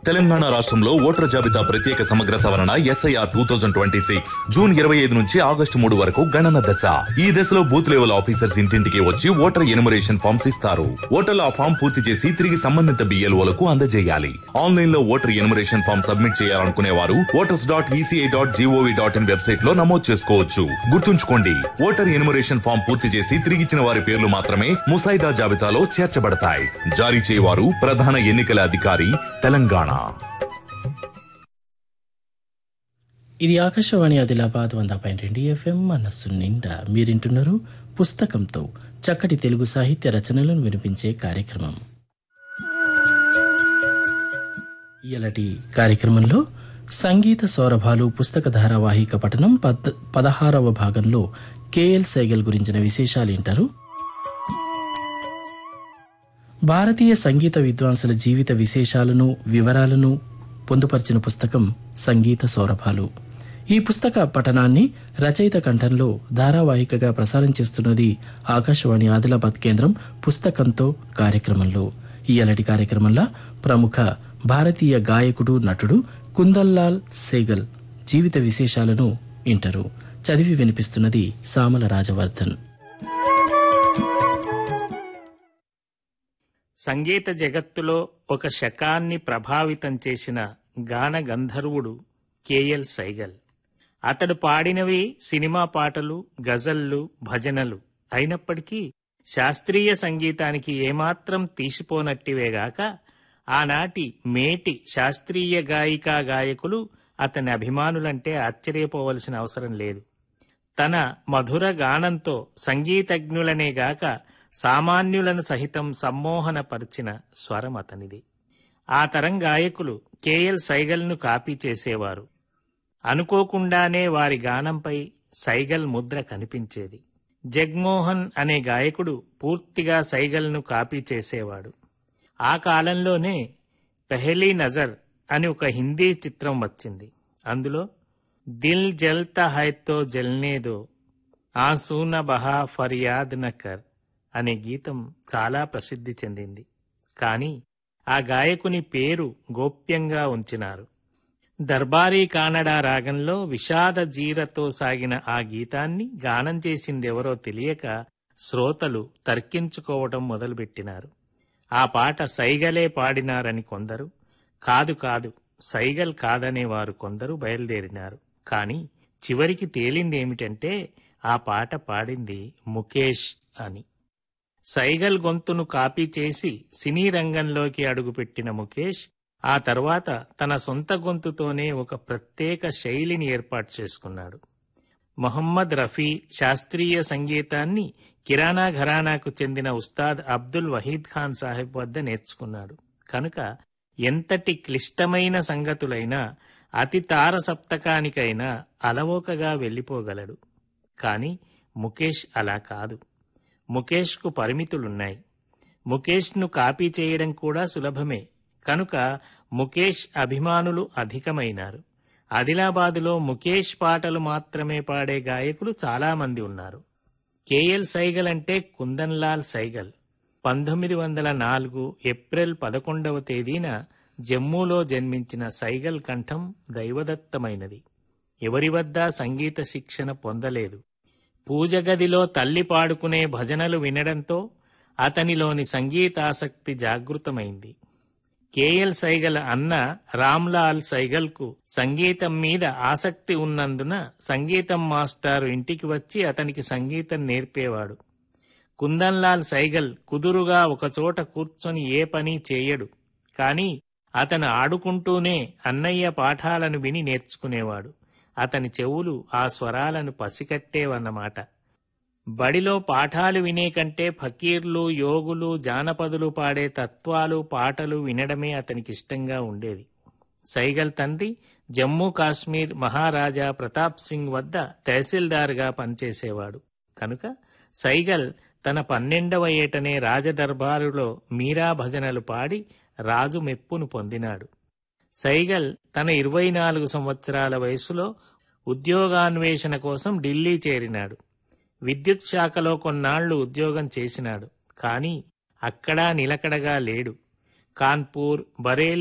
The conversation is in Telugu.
తెలంగాణ రాష్ట్రంలో ఓటర్ జాబితా ప్రత్యేక సమగ్ర సవరణ SIR two thousand twenty six June ఇరవై ఐదు నుంచి ఆగస్టు మూడు వరకు గణన దశ ఈ దశలో బూత్ లెవెల్ ఆఫీసర్స్ ఇంటింటికి వచ్చి ఓటర్ ఎనుమరేషన్ ఫామ్స్ ఇస్తారు ఓటర్లు ఆ ఫామ్ పూర్తి చేసి తిరిగి సంబంధిత బిఎల్ఓలకు అందజేయాలి ఆన్లైన్ లో ఓటర్ ఎనుమరేషన్ ఫామ్ సబ్మిట్ చేయాలనుకునే వారు voters dot ECI dot gov dot in website లో నమోదు చేసుకోవచ్చు గుర్తుంచుకోండి ఓటర్ ఎనుమరేషన్ ఫామ్ పూర్తి చేసి తిరిగిచ్చిన వారి పేర్లు మాత్రమే ముసాయిదా జాబితాలో చేర్చబడతాయి జారీ చేయవారు ప్రధాన ఎన్నికల అధికారి తెలంగాణ ఇది ఆకాశవాణి ఆదిలాబాద్ వంద పాయింట్ రెండు ఎఫ్ఎం మనస్సు నిండా మీరింటున్నారు పుస్తకంతో చక్కటి తెలుగు సాహిత్య రచనలను వినిపించే కార్యక్రమం ఇలాంటి కార్యక్రమంలో సంగీత సౌరభాలు పుస్తక ధారావాహిక పఠనం పద్ పదహారవ భాగంలో కేఎల్ సైగల్ గురించిన విశేషాలు వింటారు భారతీయ సంగీత విద్వాంసుల జీవిత విశేషాలను వివరాలను పొందుపరిచిన పుస్తకం సంగీత సౌరభాలు ఈ పుస్తక పఠనాన్ని రచయిత కంఠంలో ధారావాహికగా ప్రసారం చేస్తున్నది ఆకాశవాణి ఆదిలాబాద్ కేంద్రం పుస్తకంతో కార్యక్రమంలో ఈ అలటి కార్యక్రమంలో ప్రముఖ భారతీయ గాయకుడు నటుడు కుందల్లాల్ సేగల్ జీవిత విశేషాలను ఇంటరు చదివి వినిపిస్తున్నది సామల రాజవర్ధన్ సంగీత జగత్తులో ఒక శకాన్ని ప్రభావితం చేసిన గాన గంధర్వుడు కేఎల్ సైగల్ అతడు పాడినవి సినిమా పాటలు గజల్లు భజనలు అయినప్పటికీ శాస్త్రీయ సంగీతానికి ఏమాత్రం తీసిపోనట్టివేగాక ఆనాటి మేటి శాస్త్రీయ గాయికా గాయకులు అతని అభిమానులంటే ఆశ్చర్యపోవలసిన అవసరం లేదు తన మధుర గానంతో సంగీతజ్ఞులనే గాక సామాన్యులను సహితం సమ్మోహనపరిచిన స్వరం అతనిది ఆ తరం గాయకులు కేఎల్ సైగల్ను కాపీ చేసేవారు అనుకోకుండానే వారి గానంపై సైగల్ ముద్ర కనిపించేది జగ్మోహన్ అనే గాయకుడు పూర్తిగా సైగల్ను కాపీ చేసేవాడు ఆ కాలంలోనే పెహలీ నజర్ అని ఒక హిందీ చిత్రం వచ్చింది అందులో దిల్ జల్తా హైతో జల్నేదో ఆసూన బహా ఫర్యాద్ నకర్ అనే గీతం చాలా ప్రసిద్ధి చెందింది కానీ ఆ గాయకుని పేరు గోప్యంగా ఉంచినారు దర్బారీ కానడా రాగంలో విషాద జీరతో సాగిన ఆ గీతాన్ని గానం చేసిందెవరో తెలియక శ్రోతలు తర్కించుకోవటం మొదలుపెట్టినారు ఆ పాట సైగలే పాడినారని కొందరు కాదు కాదు సైగల్ కాదనేవారు కొందరు బయలుదేరినారు కాని చివరికి తేలిందేమిటంటే ఆ పాట పాడింది ముఖేష్ అని సైగల్ గొంతును కాపీ చేసి సినీ రంగంలోకి అడుగుపెట్టిన ముఖేష్ ఆ తర్వాత తన సొంత గొంతుతోనే ఒక ప్రత్యేక శైలిని ఏర్పాటు చేసుకున్నాడు మొహమ్మద్ రఫీ శాస్త్రీయ సంగీతాన్ని కిరాణా ఘరానాకు చెందిన ఉస్తాద్ అబ్దుల్ వహీద్ ఖాన్ సాహెబ్ వద్ద నేర్చుకున్నాడు కనుక ఎంతటి క్లిష్టమైన సంగతులైనా అతి తార సప్తకానికైనా అలవోకగా వెళ్ళిపోగలడు కాని ముఖేష్ అలా కాదు ముఖేష్కు పరిమితులున్నాయి ముఖేష్ను కాపీ చేయడం కూడా సులభమే కనుక ముఖేష్ అభిమానులు అధికమైనారు ఆదిలాబాదులో ముఖేష్ పాటలు మాత్రమే పాడే గాయకులు చాలామంది ఉన్నారు కేఎల్ సైగల్ అంటే కుందన్లాల్ సైగల్ పంతొమ్మిది వందల నాలుగు ఏప్రిల్ పదకొండవ తేదీన జమ్మూలో జన్మించిన సైగల్ కంఠం దైవదత్తమైనది ఎవరి వద్ద సంగీత శిక్షణ పొందలేదు పూజ గదిలో తల్లి పాడుకునే భజనలు వినడంతో అతనిలోని సంగీతాసక్తి జాగృతమైంది కేఎల్ సైగల్ అన్న రామ్లాల్ సైగల్కు సంగీతం మీద ఆసక్తి ఉన్నందున సంగీతం మాస్టారు ఇంటికి వచ్చి అతనికి సంగీతం నేర్పేవాడు కుందన్లాల్ సైగల్ కుదురుగా ఒకచోట కూర్చొని ఏ పని చేయడు కాని అతను ఆడుకుంటూనే అన్నయ్య పాఠాలను విని నేర్చుకునేవాడు అతని చెవులు ఆ స్వరాలను పసికట్టేవన్నమాట బడిలో పాఠాలు వినే కంటే ఫకీర్లు యోగులు జానపదులు పాడే తత్వాలు పాటలు వినడమే అతనికి ఇష్టంగా ఉండేది సైగల్ తండ్రి జమ్మూ కాశ్మీర్ మహారాజా ప్రతాప్ సింగ్ వద్ద తహసీల్దార్గా పనిచేసేవాడు కనుక సైగల్ తన పన్నెండవ ఏటనే రాజదర్బారులో మీరా భజనలు పాడి రాజు మెప్పును పొందినాడు సైగల్ తన ఇరవై నాలుగు సంవత్సరాల వయసులో ఉద్యోగాన్వేషణ కోసం ఢిల్లీ చేరినాడు విద్యుత్ శాఖలో కొన్నాళ్లు ఉద్యోగం చేసినాడు కాని అక్కడా నిలకడగా లేడు కాన్పూర్ బరేలీ